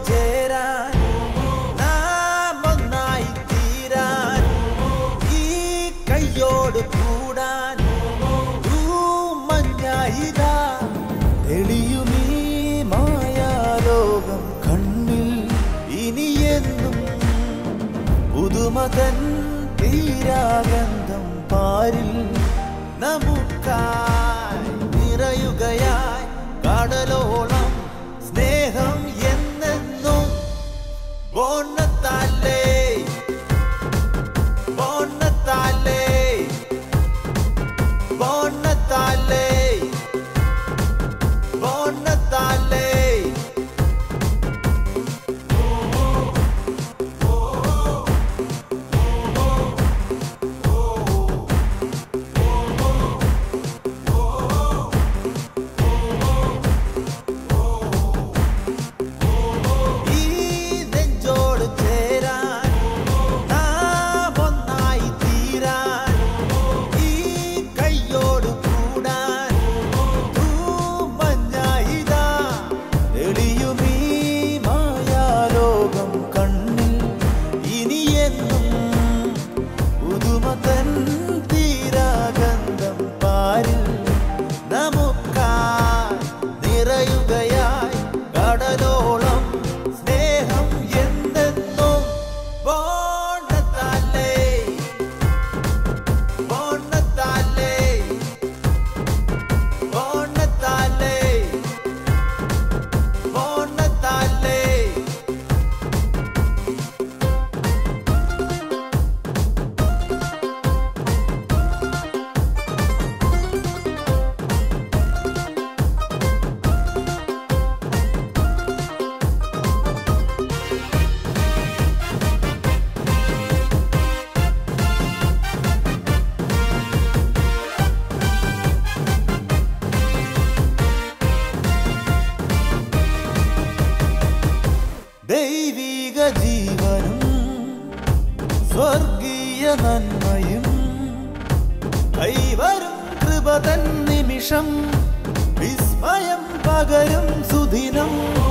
ചേരാൻ നാം ഒന്നായി തീരാൻ ഈ കയ്യോട് കൂടാൻ മഞ്ഞായിതാ തെളിയുമീ മായാലോകം കണ്ണിൽ ഇനിയെന്നും പുതുമതൻ തീരാഗന്ധം പാരിൽ നമുക്കായി നിറയുകയായി കടലോളം സ്നേഹം എന്നെന്നും ബോണ്ണത്താലേ ബോണ്ണത്താലേ ബോണ്ണത്താലേ ബോണ്ണത്താലേ ഈ നെഞ്ചോട് ചേരാൻ നാം ഒന്നായി തീരാൻ ഈ കയ്യോട് കൂടാൻ മഞ്ഞായിതാ തെളിയുമീ മായാലോകം കണ്ണിൽ ഇനിയെന്നും പുതുമതൻ തീരാഗന്ധം പാരിൽ നമുക്കായി നിറയുകയായി കടലോളം സ്നേഹം എന്തെന്നും ബോണ്ണത്താലേ ബോണ്ണത്താലേ ബോണ്ണത്താലേ ബോണ്ണത്താലേ ദൈവിക ജീവനും സ്വർഗീയ നന്മയും കൈവരും കൃപതൻ നിമിഷം വിസ്മയം പകരും സുദിനം